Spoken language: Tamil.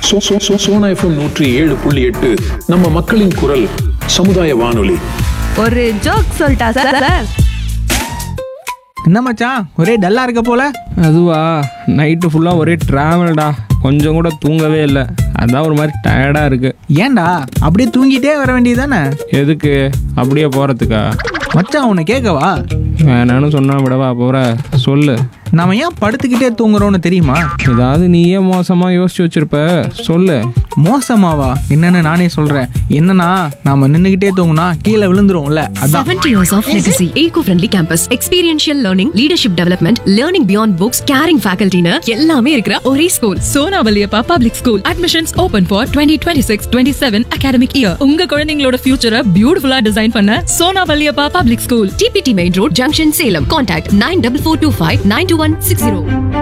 சோ சோ சோ சோனா எஃப்எம் நூற்றி ஏழு புள்ளி எட்டு நம்ம மக்களின் குரல் சமுதாய வானொலி ஒரு ஜோக் சொல்லிட்டா சார் சார் என்ன மச்சான் ஒரே டல்லா இருக்க போல அதுவா நைட்டு ஃபுல்லாக ஒரே ட்ராவல்டா கொஞ்சம் கூட தூங்கவே இல்லை அதான் ஒரு மாதிரி டயர்டாக இருக்கு ஏன்டா அப்படியே தூங்கிட்டே வர வேண்டியதானே எதுக்கு அப்படியே போகிறதுக்கா மச்சான் உன்னை கேட்கவா வேணான்னு சொன்னா விடவா போகிற சொல்லு நாம ஏன் படுத்துக்கிட்டே தூங்குறோம்னு தெரியுமா ஏதாவது நீயே மோசமாக யோசிச்சு வச்சிருப்ப சொல்லு மோசமாவா என்னன்னு நானே சொல்றேன் என்னன்னா நாம நின்னுகிட்டே தூங்குனா கீழே விழுந்துருவோம்ல அதான் 70 years of legacy. Eco-friendly campus. Experiential learning, leadership development, learning beyond books, caring faculty னு எல்லாமே இருக்கிற ஒரே school Sona Valliappa public school admissions open for twenty twenty six twenty seven academic year உங்க குழந்தைங்களோட ஃபியூச்சரை பியூட்டிஃபுல்லா டிசைன் பண்ண Sona Valliappa public school DBT main road junction Salem contact nine double four two five nine two one six zero